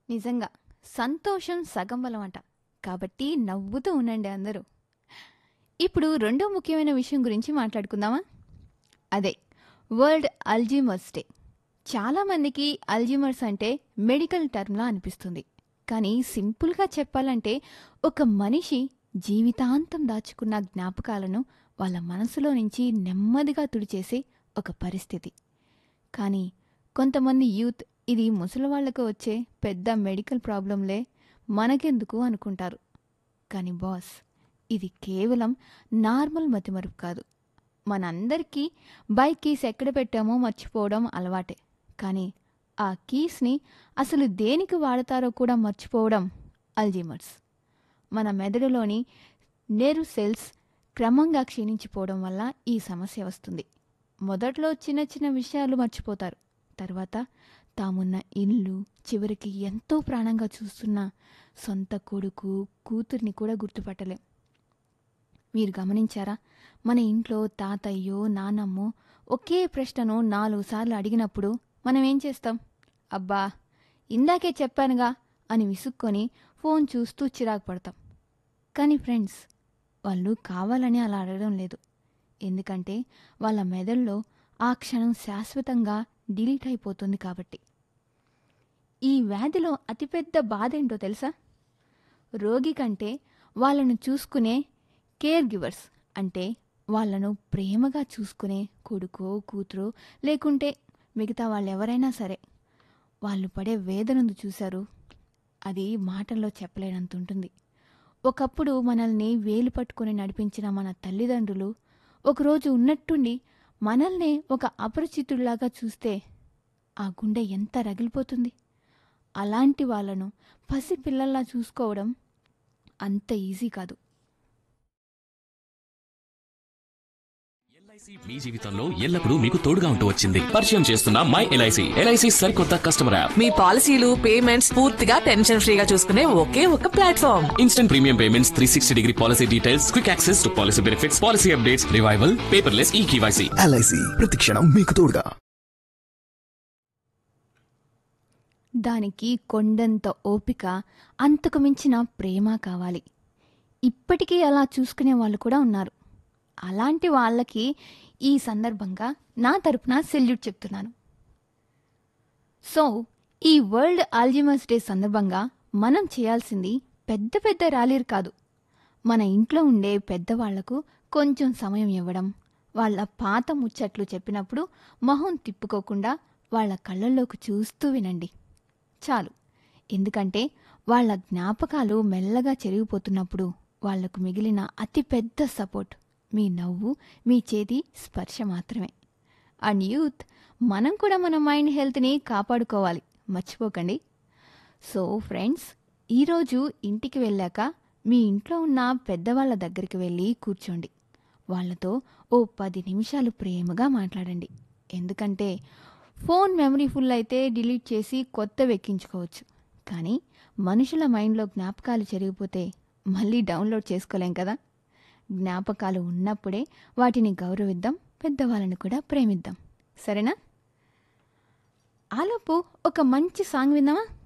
నిజంగా సంతోషం సగం బలం అంట కాబట్టి నవ్వుతూ ఉండండి అందరూ ఇప్పుడు రెండో ముఖ్యమైన విషయం గురించి మాట్లాడుకుందామా అదే వరల్డ్ అల్జీమర్స్ డే చాలామందికి అల్జీమర్స్ అంటే మెడికల్ టర్మ్లా అనిపిస్తుంది కానీ సింపుల్గా చెప్పాలంటే ఒక మనిషి జీవితాంతం దాచుకున్న జ్ఞాపకాలను వాళ్ళ మనసులో నుంచి నెమ్మదిగా తుడిచేసే ఒక పరిస్థితి కానీ కొంతమంది యూత్ ఇది ముసలివాళ్లకు వచ్చే పెద్ద మెడికల్ ప్రాబ్లంలే మనకెందుకు అనుకుంటారు కానీ బాస్ ఇది కేవలం నార్మల్ మతిమరుపు కాదు మనందరికీ బైక్ కీస్ ఎక్కడ పెట్టామో మర్చిపోవడం అలవాటే కానీ ఆ కీస్ని అసలు దేనికి వాడతారో కూడా మర్చిపోవడం అల్జీమర్స్ మన మెదడులోని నేరు సెల్స్ క్రమంగా క్షీణించిపోవడం వల్ల ఈ సమస్య వస్తుంది మొదట్లో చిన్న చిన్న విషయాలు మర్చిపోతారు తర్వాత తామున్న ఇల్లు చివరికి ఎంతో ప్రాణంగా చూస్తున్న సొంత కొడుకు కూతుర్ని కూడా గుర్తుపట్టలేం మీరు గమనించారా మన ఇంట్లో తాతయ్యో నానమ్మో ఒకే ప్రశ్నను నాలుగు సార్లు అడిగినప్పుడు మనం ఏం చేస్తాం అబ్బా ఇందాకే చెప్పానుగా అని విసుక్కొని ఫోన్ చూస్తూ చిరాకు పడతాం కానీ ఫ్రెండ్స్ వాళ్ళు కావాలని అలా అడగడం లేదు ఎందుకంటే వాళ్ళ మెదడులో ఆ క్షణం శాశ్వతంగా డిలీట్ అయిపోతుంది కాబట్టి ఈ వ్యాధిలో అతిపెద్ద బాధ ఏంటో తెలుసా రోగి కంటే వాళ్ళను చూసుకునే కేర్ గివర్స్ అంటే వాళ్ళను ప్రేమగా చూసుకునే కొడుకో కూతురో లేకుంటే మిగతా వాళ్ళు ఎవరైనా సరే వాళ్ళు పడే వేదనను చూశారు అది మాటల్లో చెప్పలేనంత ఉంటుంది ఒకప్పుడు మనల్ని వేలు పట్టుకొని నడిపించిన మన తల్లిదండ్రులు ఒకరోజు ఉన్నట్టుండి మనల్ని ఒక అపరిచితుడిలాగా చూస్తే ఆ గుండె ఎంత రగిలిపోతుంది అలాంటి వాళ్ళను పసి పిల్లల్లా చూసుకోవడం అంత ఈజీ కాదు ఎల్ఐసి మీ జీవితంలో ఎల్లప్పుడూ మీకు తోడుగా ఉంటూ వచ్చింది పరిచయం చేస్తున్న మై ఎల్ఐసి ఎల్ఐసి సరికొత్త కస్టమర్ యాప్ మీ పాలసీలు పేమెంట్స్ పూర్తిగా టెన్షన్ ఫ్రీగా చూసుకునే ఒకే ఒక platform instant premium payments three sixty degree policy details quick access to policy benefits policy updates revival paperless e KYC LIC ప్రతిక్షణం మీకు తోడుగా దానికి కొండంత ఓపిక అంతకు మించిన ప్రేమ కావాలి ఇప్పటికీ అలా చూసుకునే వాళ్ళు కూడా ఉన్నారు అలాంటి వాళ్ళకి ఈ సందర్భంగా నా తరపున సెల్యూట్ చెప్తున్నాను సో ఈ వరల్డ్ ఆల్జిమర్స్ డే సందర్భంగా మనం చేయాల్సింది పెద్ద పెద్ద ర్యాలీలు కాదు మన ఇంట్లో ఉండే పెద్దవాళ్లకు కొంచెం సమయం ఇవ్వడం వాళ్ళ పాత ముచ్చట్లు చెప్పినప్పుడు మొహం తిప్పుకోకుండా వాళ్ళ కళ్ళల్లోకి చూస్తూ వినండి చాలు ఎందుకంటే వాళ్ళ జ్ఞాపకాలు మెల్లగా చెరిగిపోతున్నప్పుడు వాళ్లకు మిగిలిన అతిపెద్ద సపోర్ట్ మీ నవ్వు మీ చేతి స్పర్శ మాత్రమే అండ్ యూత్ మనం కూడా మన మైండ్ హెల్త్ని కాపాడుకోవాలి మర్చిపోకండి సో ఫ్రెండ్స్ ఈరోజు ఇంటికి వెళ్ళాక మీ ఇంట్లో ఉన్న పెద్దవాళ్ళ దగ్గరికి వెళ్ళి కూర్చోండి వాళ్ళతో ఓ పది నిమిషాలు ప్రేమగా మాట్లాడండి ఎందుకంటే ఫోన్ మెమరీ ఫుల్ అయితే డిలీట్ చేసి కొత్తవి ఎక్కించుకోవచ్చు కానీ మనుషుల మైండ్లో జ్ఞాపకాలు చెరిగిపోతే మళ్ళీ డౌన్లోడ్ చేసుకోలేం కదా జ్ఞాపకాలు ఉన్నప్పుడే వాటిని గౌరవిద్దాం పెద్దవాళ్ళని కూడా ప్రేమిద్దాం సరేనా ఆలోపు ఒక మంచి సాంగ్ విందామా